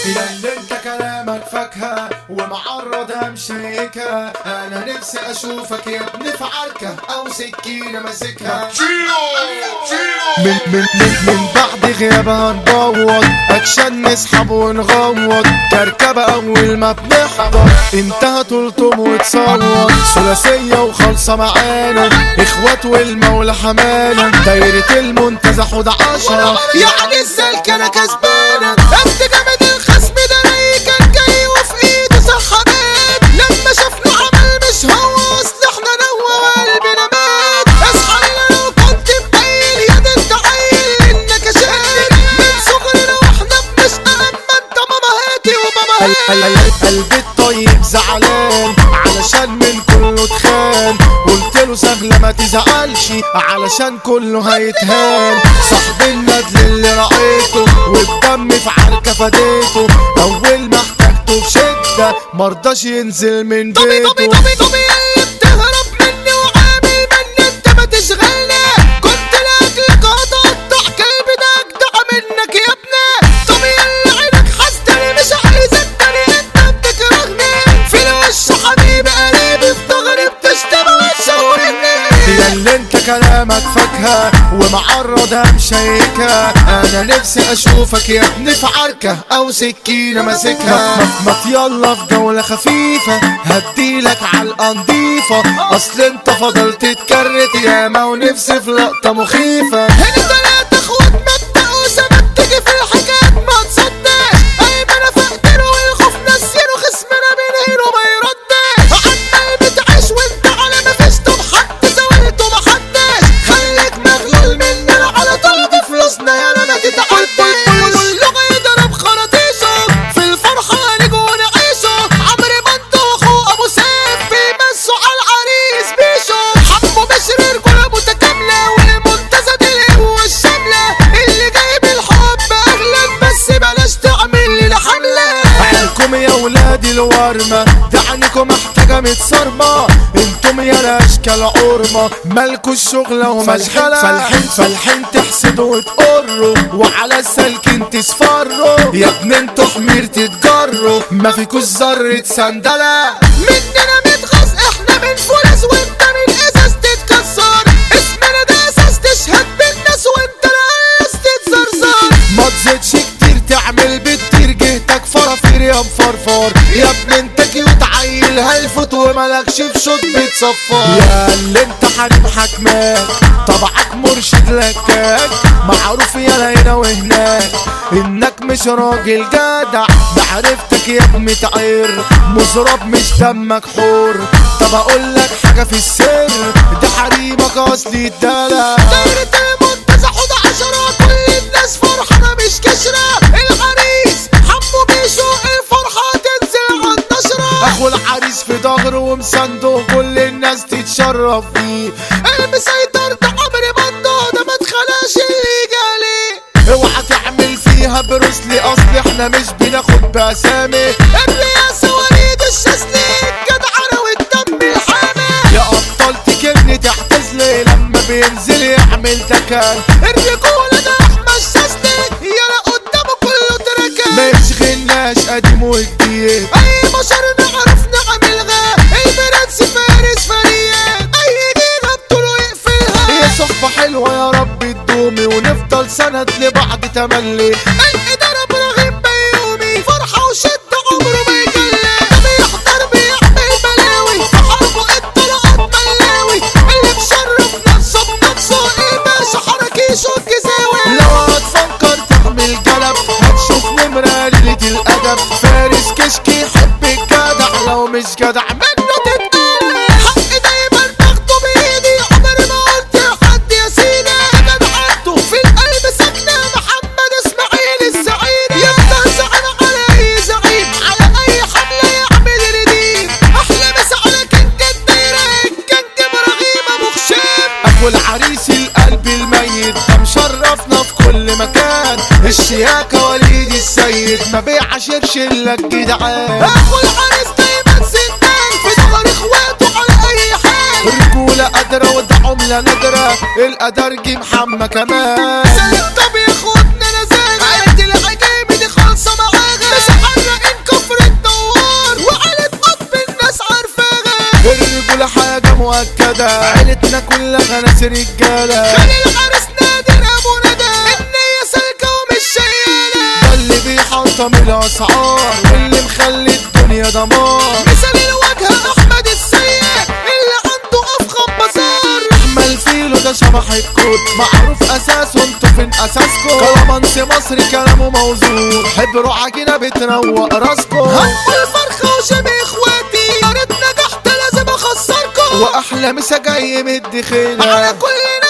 يا اللي انت كلامك فاكهة ومعرضها مشيكة انا نفسي اشوفك يا ابني في عركة او سكينة ماسكها من من من من بعد غيابها نبوط اكشن نسحب ونغوط كركبة اول ما بنحضر انتهى تلطم وتصوت ثلاثية وخالصة معانا اخوات والمولى حمانا دايرة المنتزه حود عشرة يعني السلك انا كسبانة انت جامد الخصم ده راي كان جاي وفي ايده سحبات لما شافنا عمل مش هو اصل احنا نوى وقلبنا مات اصحى لنا لو كنت مقيل يا ده انت عيل انك شايل من صغرنا واحنا بنشقى اما انت ماما هاتي وبابا هاتي قلبي الطيب زعلان علشان من كله اتخان قلت له سهلة ما تزعلش علشان كله هيتهان صاحب الندل اللي رأيته والدم في عركة فديته أول ما احتاجته بشدة مرضاش ينزل من بيته طبي طبي طبي طبي اللي بتهرب مني وعامل مني انت ما تشغلني كنت لاجلك هتقطع كلبي ده اجدع منك يا ابني طبي اللي عينك حاسدني مش عايزك تاني انت بتكرهني في الوش حبيبي قريبي في ظهري بتشتم وتشاورني يا اللي انت كلامك فاكهة ومعرضها مشيكة انا نفسي اشوفك يا ابني في عركة او سكينة ماسكها ما يلا في جولة خفيفة هديلك علقة نضيفة اصل انت فضلت تكرت ياما ونفسي في لقطة مخيفة هنا تلاتة اخوات مبدأ وسبب تيجي في الحكايات ما تصدقش ايمن فقدر والخوف نسيره خصمنا بينهيره ما يردش عمال بتعيش وانت على ما فيش طب حد زاولته ما حدش خليك مغلول مننا على طلب فلوسنا يا ما تتعدش اللغة يضرب خراطيشه في الفرحة نيجوا ونعيشه عمري ما انت واخوه ابو سيف بيمسوا على العريس بيشو حمو بشر رجولة متكاملة والمنتزه دي القوة الشاملة اللي جايب الحب اغلى بس بلاش تعمل لنا حملة عيالكم يا ولادي الورمة دعنكم محتاجة متصرمة انتم يا الاشكال عرمة مالكوا الشغلة ومشغلة فالحين فالحين تحسدوا وتقروا وعلى السلكين تسفروا يا ابن انتوا حمير تتجروا ما فيكوش ذرة سندلة مننا متغاظ احنا من فولاذ وانت من ازاز تتكسر اسمنا ده اساس تشهد بالناس وانت رئيس تتزرزر ما تزيدش كتير تعمل بتطير جهتك فرافير يا مفرفر يا ابن انت كيوت عيل هلفت وملكش في شوط بتصفر يا اللي انت حريم حكماك طبعك مرشد لكاك معروف يا هنا وهناك انك مش راجل جدع بعرفتك يا ابن تعير مزرب مش دمك حور طب اقول لك حاجه في السر ده حريمك اصلي الدلع دايرة المنتزه حوض عشرة كل الناس فرحانه مش كشره العريس حمو بيشوق الفرحه تنزل على النشره اخو العريس في ظهره ومسانده كل الناس تتشرف بيه المسيطر ده عمري بندو ده ما تخلاش اللي جالي اوعى تعمل فيها بروسلي اصل احنا مش بناخد باسامي الرئاسه وليد الشاذلي الجدعنه والدم الحامي يا ابطال تكني تحتزلي لما بينزل يعمل دكان الرجوله ده احمد الشاذلي يا قدامه كله تركان ما يشغلناش قديم وجديد اي بشر نعرف نعمل غا البرنس فارس فريق اي جيل ابطله يقفلها هي صحبة حلوة يا رب تدومي ونفضل سند لبعض تملي الإدارة ابراهيم بيومي فرحة وشدة عمره ما يجلي ده بيحضر بيعمل بلاوي في حربه الطلقات ملاوي اللي مشرف نفسه بنفسه الباشا حركيشه الجزاوي لو هتفكر تعمل جلب هتشوف نمرة ليلة الأدب فارس كشكي يحب الجدع لو مش جدع منه تتقلب حقي دايما باخده بإيدي عمري ما قلت لحد يا سيدي جدعنته في القلب ساكنة محمد اسماعيل السعيد يفضل زعل على أي زعيم على أي حملة يعمل رديم أحلى مسا على كنج الدايرة الكنج إبراهيم أبو خشام أبو العريس القلب الميت ده مشرفنا في كل مكان الشياكة وليد السيد ما بيعاشرش إلا الجدعان أخو العريس دايما سندان في ظهر إخواته على أي حال الرجولة قادرة وده عملة نادرة الأدرجي محمى كمان سلم طب يا اخواتنا نزاهة عيلة العجايب دي خالصة معاها مسح مؤكدة عيلتنا كلها ناس رجالة خلي العرس نادر ابو ندى النية سالكة ومش شيالة ده اللي بيحطم الاسعار واللي مخلي الدنيا دمار مثال الواجهة احمد السيد اللي عنده افخم بازار احمل فيلو ده شبح الكود معروف اساسه انتوا فين اساسكم كلامانس مصري كلامه موزون حبروا عجينة بتروق راسكم هم الفرخة وشبه اخواتي يا ريت نجحت لازم اخسركم واحلى مسا جاي مدي خيلة على كل